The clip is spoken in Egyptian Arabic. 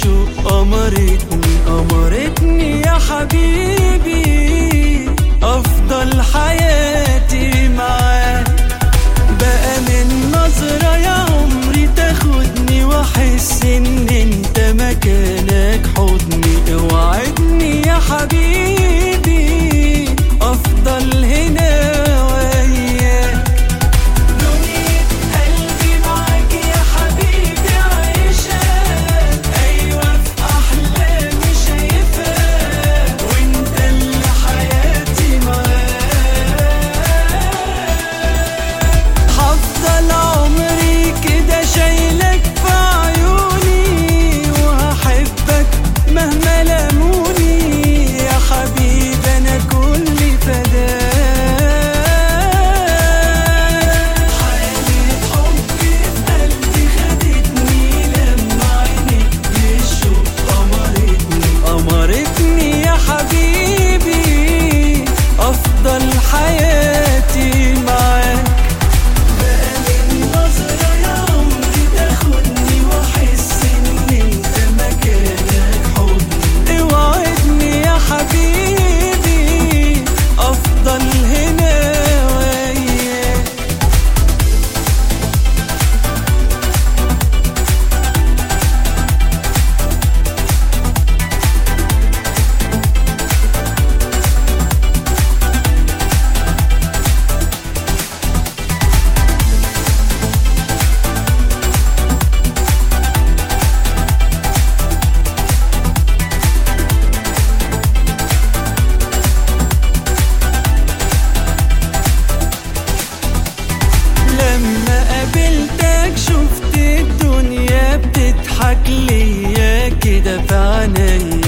بالشوق أمرتني أمرتني يا حبيبي أفضل حياتي معاك بقى من نظرة يا عمري تاخدني وأحس إن أنت مكانك حضني اوعدني يا حبيبي أفضل هنا وياك دنيا قلبي معاك يا حبيبي عايشة أيوة في أحلامي شايفها وأنت اللي حياتي معاك هفضل عمري كده شايلك في عيوني وهحبك مهما لاموني يا حبيبي أنا كلي فداك حالة حبي في قلبي خدتني لما عينيك بالشوق أمرتني أمرتني يا حبيبي أفضل حياتي معاك بقى من نظرة يا عمري تاخدني وأحس إن أنت مكانك حضني اوعدني يا حبيبي أفضل هنا وياك لما قابلتك شفت الدنيا بتضحك ليا كده في عينيا